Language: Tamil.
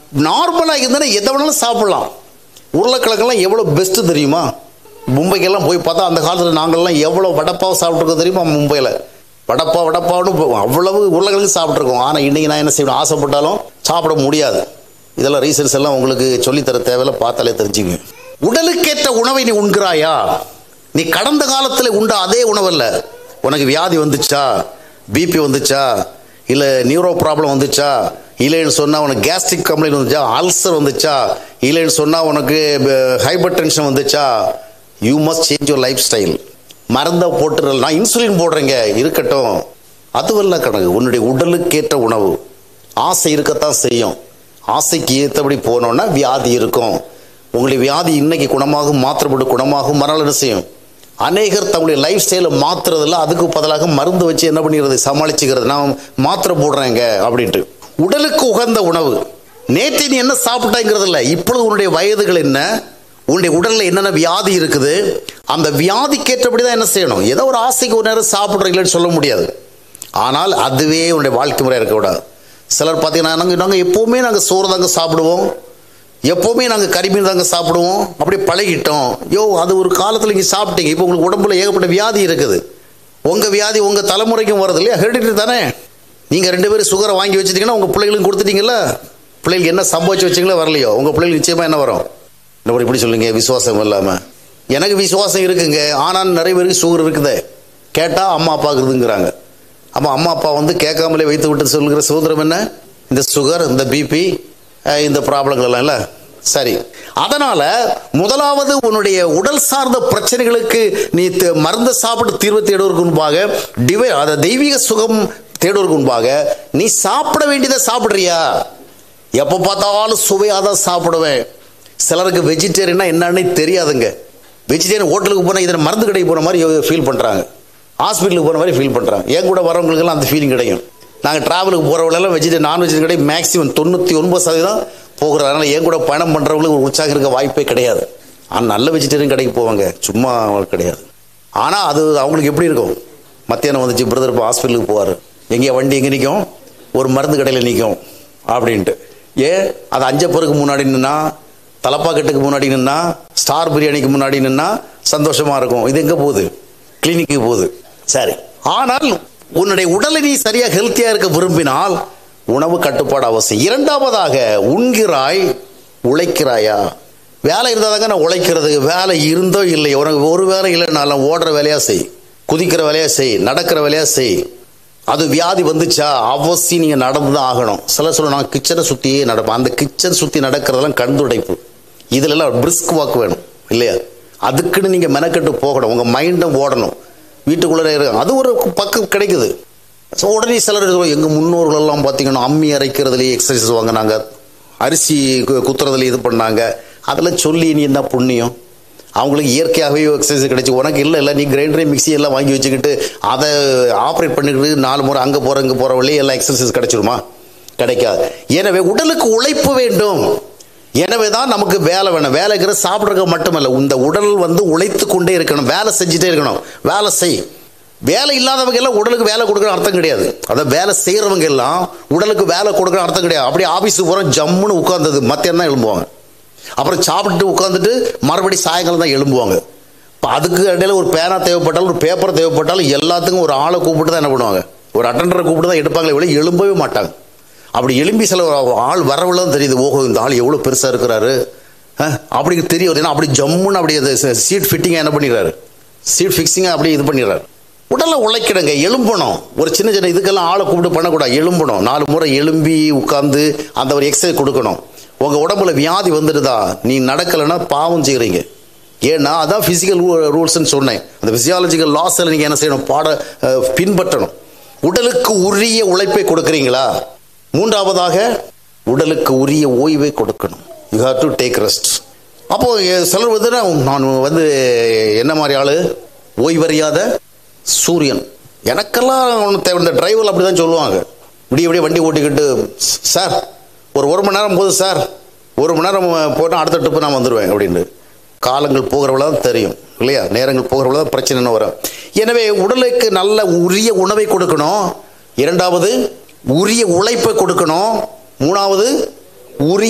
நார்மலாக இருந்தால் எதை வேணாலும் சாப்பிடலாம் உருளைக்கிழங்கெல்லாம் எவ்வளோ பெஸ்ட்டு தெரியுமா மும்பைக்கெல்லாம் போய் பார்த்தா அந்த காலத்தில் நாங்கள்லாம் எவ்வளோ வடப்பாவை சாப்பிட்ருக்கோம் தெரியுமா மும்பையில் வடப்பா வடப்பான்னு போ- அவ்வளவு உருளைக்கிழங்கு சாப்பிட்ருக்கோம் ஆனால் இன்றைக்கி நான் என்ன செய்யணும் ஆசைப்பட்டாலும் சாப்பிட முடியாது இதெல்லாம் ரீசன்ஸ் எல்லாம் உங்களுக்கு சொல்லித்தர தேவையில்ல பார்த்தாலே தெரிஞ்சுங்க உடலுக்கேற்ற உணவை நீ உண்கிறாயா நீ கடந்த காலத்தில் உண்ட அதே உணவல்ல உனக்கு வியாதி வந்துச்சா பிபி வந்துச்சா இல்லை நியூரோ ப்ராப்ளம் வந்துச்சா இல்லைன்னு சொன்னால் உனக்கு கேஸ்ட்ரிக் கம்ப்ளைண்ட் வந்துச்சா அல்சர் வந்துச்சா இல்லைன்னு சொன்னால் உனக்கு ஹைப்பர் டென்ஷன் வந்துச்சா you must change your lifestyle மருந்தை போட்டு நான் இன்சுலின் போடுறேங்க இருக்கட்டும் அதுவல்ல கணக்கு உன்னுடைய உடலுக்கேற்ற உணவு ஆசை இருக்கத்தான் செய்யும் ஆசைக்கு ஏற்றபடி போனோன்னா வியாதி இருக்கும் உங்களுடைய வியாதி இன்னைக்கு குணமாகும் மாத்திரப்பட்டு குணமாகும் மறுநாள் என்ன செய்யும் அநேகர் தங்களுடைய லைஃப் ஸ்டைலை மாத்துறதில்ல அதுக்கு பதிலாக மருந்து வச்சு என்ன பண்ணிடுறது சமாளிச்சுக்கிறது நான் மாத்திரை போடுறேங்க அப்படின்ட்டு உடலுக்கு உகந்த உணவு நேற்று நீ என்ன சாப்பிட்டாங்கிறது இல்லை இப்பொழுது உன்னுடைய வயதுகள் என்ன உன்னுடைய உடல்ல என்னென்ன வியாதி இருக்குது அந்த வியாதிக்கேற்றபடி தான் என்ன செய்யணும் ஏதோ ஒரு ஆசைக்கு ஒரு நேரம் சாப்பிட்றீங்களேன்னு சொல்ல முடியாது ஆனால் அதுவே உன்னுடைய வாழ்க்கை முறையாக இருக்கக்கூடாது சிலர் பார்த்தீங்கன்னா நாங்கள் நாங்கள் எப்போவுமே நாங்கள் சோறு தாங்க சாப்பிடுவோம் எப்போவுமே நாங்கள் கறிமீன் தாங்க சாப்பிடுவோம் அப்படியே பழகிட்டோம் யோ அது ஒரு காலத்தில் நீங்கள் சாப்பிட்டீங்க இப்போ உங்களுக்கு உடம்புல ஏகப்பட்ட வியாதி இருக்குது உங்கள் வியாதி உங்கள் தலைமுறைக்கும் வருது இல்லையா ஹெரிடிட்டி தானே நீங்கள் ரெண்டு பேரும் சுகரை வாங்கி வச்சிட்டீங்கன்னா உங்கள் பிள்ளைகளுக்கு கொடுத்துட்டீங்களா பிள்ளைகளுக்கு என்ன சம்பாதிச்சு வச்சிங்களோ வரலையோ உங்கள் பிள்ளைகளுக்கு நிச்சயமாக என்ன வரும் என்ன இப்படி சொல்லுங்க விசுவாசம் இல்லாமல் எனக்கு விசுவாசம் இருக்குங்க ஆனால் நிறைய பேருக்கு சுகர் இருக்குதே கேட்டால் அம்மா அப்பாவுக்கு இருக்குதுங்கிறாங்க அப்போ அம்மா அப்பா வந்து கேட்காமலே வைத்து விட்டு சொல்லுகிற சுதந்திரம் என்ன இந்த சுகர் இந்த பிபி இந்த ப்ராப்ளங்கள் எல்லாம் இல்லை சரி அதனால முதலாவது உன்னுடைய உடல் சார்ந்த பிரச்சனைகளுக்கு நீ த- மருந்து சாப்பிட்டு தீர்வு தேடுவதற்கு முன்பாக டிவை அத தெய்வீக சுகம் தேடுவதற்கு முன்பாக நீ சாப்பிட வேண்டியதை சாப்பிடுறியா எப்போ பார்த்தாலும் சுவையாக தான் சாப்பிடுவேன் சிலருக்கு வெஜிடேரியனா என்னன்னு தெரியாதுங்க வெஜிடேரியன் ஹோட்டலுக்கு போனால் இதில் மருந்து கடைக்கு போன மாதிரி ஃபீல் பண்ணுறாங்க ஹாஸ்பிட்டலுக்கு போன மாதிரி ஃபீல் பண்ணுறாங்க என் கூட வரவங்களுக்கெல்லாம் அந்த ஃபீலிங் கிடைக்கும் நாங்கள் ட்ராவலுக்கு போகிறவங்களெல்லாம் வெஜிடேரியன் நான் வெஜிடேரியன் கடை மேக்ஸிமம் தொண்ணூற்றி ஒன்பது சதவீதம் போகிறது அதனால் என் கூட பயணம் பண்ணுறவங்களுக்கு ஒரு உற்சாகம் இருக்க வாய்ப்பே கிடையாது ஆனால் நல்ல வெஜிடேரியன் கடைக்கு போவாங்க சும்மா கிடையாது ஆனால் அது அவங்களுக்கு எப்படி இருக்கும் மத்தியானம் வந்துச்சு பிரதர் இப்போ ஹாஸ்பிட்டலுக்கு போவார் எங்கேயா வண்டி எங்கே நிற்கும் ஒரு மருந்து கடையில் நிற்கும் அப்படின்ட்டு ஏன் அது அஞ்சப்பருக்கு முன்னாடி நின்னா தலப்பாக்கட்டுக்கு முன்னாடி நின்னா ஸ்டார் பிரியாணிக்கு முன்னாடி நின்னா சந்தோஷமா இருக்கும் இது எங்கே போகுது கிளினிக்கு போகுது சரி ஆனால் உன்னுடைய உடலை நீ சரியா ஹெல்த்தியா இருக்க விரும்பினால் உணவு கட்டுப்பாடு அவசியம் இரண்டாவதாக உண்கிறாய் உழைக்கிறாயா வேலை இருந்தால் தாங்க நான் உழைக்கிறது வேலை இருந்தோ இல்லை உனக்கு ஒரு வேலை இல்லைனாலும் ஓடுற வேலையா செய் குதிக்கிற வேலையா செய் நடக்கிற வேலையா செய் அது வியாதி வந்துச்சா அவசியம் நீங்க நடந்து தான் ஆகணும் சில சொல்ல நான் கிச்சனை சுத்தியே நடப்பேன் அந்த கிச்சன் சுத்தி நடக்கிறதெல்லாம் கண்துடைப்பு இதுல எல்லாம் பிரிஸ்க் வாக் வேணும் இல்லையா அதுக்குன்னு நீங்க மெனக்கெட்டு போகணும் உங்க மைண்டும் ஓடணும் வீட்டுக்குள்ளே இருக்கு அது ஒரு பக்கம் கிடைக்குது ஸோ உடனே சிலர் சொல்லுவாங்க, எங்க முன்னோர்கள் எல்லாம் பார்த்தீங்கன்னா அம்மி அரைக்கிறதுலேயே எக்ஸசைஸ் வாங்கினாங்க அரிசி கு- குத்துறதுல இது பண்ணாங்க அதெல்லாம் சொல்லி நீ என்ன புண்ணியம் அவங்களுக்கு இயற்கையாகவே எக்ஸசைஸ் கிடைச்சி உனக்கு இல்லை இல்லை நீ கிரைண்டரே மிக்ஸி எல்லாம் வாங்கி வச்சுக்கிட்டு அதை ஆப்ரேட் பண்ணிக்கிட்டு நாலு முறை அங்கே போகிற இங்கே போகிற வழியே எல்லாம் எக்ஸசைஸ் கிடைச்சிருமா கிடைக்காது எனவே உடலுக்கு உழைப்பு வேண்டும் எனவே தான் நமக்கு வேலை வேணும் வேலைங்கிற சாப்பிட்றதுக்கு மட்டுமல்ல இந்த உடல் வந்து உழைத்து கொண்டே இருக்கணும் வேலை செஞ்சுட்டே இருக்கணும் வேலை செய் வேலை இல்லாதவங்க எல்லாம் உடலுக்கு வேலை கொடுக்குற அர்த்தம் கிடையாது அதான் வேலை செய்கிறவங்க எல்லாம் உடலுக்கு வேலை கொடுக்குற அர்த்தம் கிடையாது அப்படியே ஆஃபீஸுக்கு போகிறோம் ஜம்முன்னு உட்கார்ந்தது மத்தியானம் தான் எழும்புவாங்க அப்புறம் சாப்பிட்டு உட்காந்துட்டு மறுபடி சாயங்காலம் தான் எழும்புவாங்க இப்போ அதுக்கு இடையில ஒரு பேனா தேவைப்பட்டாலும் ஒரு பேப்பர் தேவைப்பட்டாலும் எல்லாத்துக்கும் ஒரு ஆளை கூப்பிட்டு தான் என்ன பண்ணுவாங்க ஒரு அட்டண்டரை கூப்பிட்டு தான் எடுப்பாங்களே விட எழும்பவே மாட்டாங்க அப்படி எழும்பி சில ஆள் வரவுல தான் தெரியுது ஓஹோ இந்த ஆள் எவ்வளோ பெருசாக இருக்கிறாரு அஹ், அப்படி தெரியும் ஏன்னா அப்படி ஜம்முன்னு அப்படி சீட் ஃபிட்டிங்காக என்ன பண்ணிடுறாரு சீட் ஃபிக்ஸிங்காக அப்படி இது பண்ணிடுறாரு உடலை உழைக்கிடுங்க எலும்பணும் ஒரு சின்ன சின்ன இதுக்கெல்லாம் ஆளை கூப்பிட்டு பண்ணக்கூடாது எலும்பணும் நாலு முறை எலும்பி உட்காந்து அந்த ஒரு எக்ஸசைஸ் கொடுக்கணும் உங்க உடம்புல வியாதி வந்துடுதா நீ நடக்கலைன்னா பாவம் செய்கிறீங்க ஏன்னா அதான் பிசிக்கல் ரூல்ஸ்னு சொன்னேன் அந்த பிசியாலஜிக்கல் லாஸில் நீங்கள் என்ன செய்யணும் பாட அஹ், பின்பற்றணும் உடலுக்கு உரிய உழைப்பை கொடுக்குறீங்களா மூன்றாவதாக உடலுக்கு உரிய ஓய்வை கொடுக்கணும் you have to take rest அப்போ எ- சிலர் வந்து நான் நான் வந்து என்ன மாதிரி ஆளு ஓய்வறியாத சூரியன் எனக்கெல்லாம் ஒன்று தேவை இந்த டிரைவர் அப்படி தான் சொல்லுவாங்க இப்படி இப்படியே வண்டி ஓட்டிக்கிட்டு சார் ஒரு ஒரு மணி நேரம் போதும் சார் ஒரு மணி நேரம் போட்டால் அடுத்த ட்ரிப்பு நான் வந்துடுவேன் அப்படின்னு காலங்கள் போகிறவள தான் தெரியும் இல்லையா நேரங்கள் போகிறவள தான் பிரச்சனை வரும் எனவே உடலுக்கு நல்ல உரிய உணவை கொடுக்கணும் இரண்டாவது உரிய உழைப்பை கொடுக்கணும் மூணாவது உரிய